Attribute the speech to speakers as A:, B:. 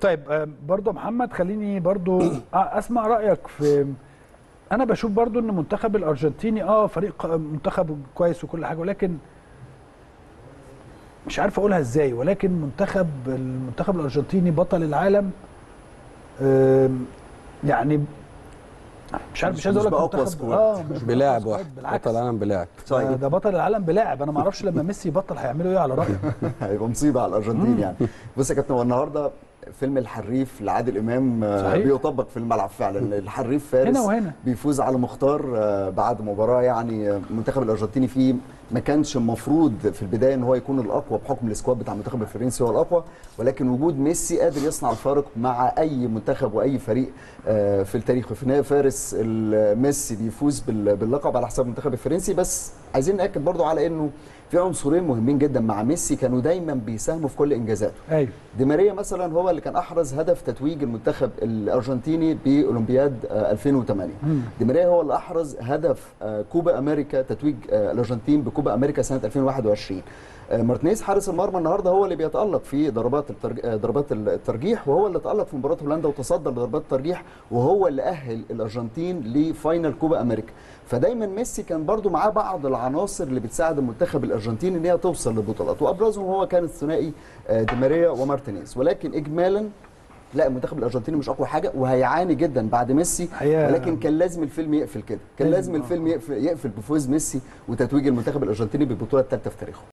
A: طيب آه، برضو يا محمد خليني برضو آه، اسمع رايك في انا بشوف برضو ان المنتخب الارجنتيني اه فريق منتخب كويس وكل حاجه ولكن مش عارف اقولها ازاي ولكن منتخب المنتخب الارجنتيني بطل العالم آم، يعني مش عارف مش عايز
B: مش
A: اقول لك
B: بأقوى
A: منتخب
B: سكواد.
A: اه مش
C: بلاعب
A: بأقوى
C: واحد
A: سكواد، بالعكس
C: بطل العالم بلاعب
A: ده, ده بطل العالم بلاعب انا ما اعرفش لما ميسي يبطل هيعملوا ايه على رايك
B: هيبقى مصيبه على الارجنتين يعني بص يا كابتن هو النهارده فيلم الحريف لعادل امام آه،
A: صحيح.
B: بيطبق في الملعب فعلا الحريف فارس
A: هنا وهنا.
B: بيفوز على مختار آه، بعد مباراه يعني آه، المنتخب الارجنتيني فيه ما كانش المفروض في البدايه ان هو يكون الاقوى بحكم السكواد بتاع المنتخب الفرنسي هو الاقوى ولكن وجود ميسي قادر يصنع الفارق مع اي منتخب واي فريق آه، في التاريخ وفي النهايه فارس ال- ميسي بيفوز بال- باللقب على حساب المنتخب الفرنسي بس عايزين ناكد برضو على انه في عنصرين مهمين جدا مع ميسي كانوا دايما بيساهموا في كل انجازاته
A: ايوه
B: دي ماريا مثلا هو اللي كان احرز هدف تتويج المنتخب الارجنتيني باولمبياد آه، 2008 دي ماريا هو اللي احرز هدف آه، كوبا امريكا تتويج آه، الارجنتين بكوبا امريكا سنه 2021 آه، مارتينيز حارس المرمى النهارده هو اللي بيتالق في ضربات الترج... آه، ضربات الترجيح وهو اللي تالق في مباراه هولندا وتصدر لضربات الترجيح وهو اللي اهل الارجنتين لفاينل كوبا امريكا فدايما ميسي كان برضو معاه بعض العناصر اللي بتساعد المنتخب الارجنتيني ان هي توصل للبطولات وابرزهم هو كان الثنائي آه، دي ماريا ومارتينيز ولكن اجمالا لا المنتخب الارجنتيني مش اقوى حاجه وهيعاني جدا بعد ميسي
A: هي-
B: ولكن كان لازم الفيلم يقفل كده كان
A: لازم،
B: لازم
A: آه.
B: الفيلم يقفل, يقفل بفوز ميسي وتتويج المنتخب الارجنتيني بالبطوله الثالثه في تاريخه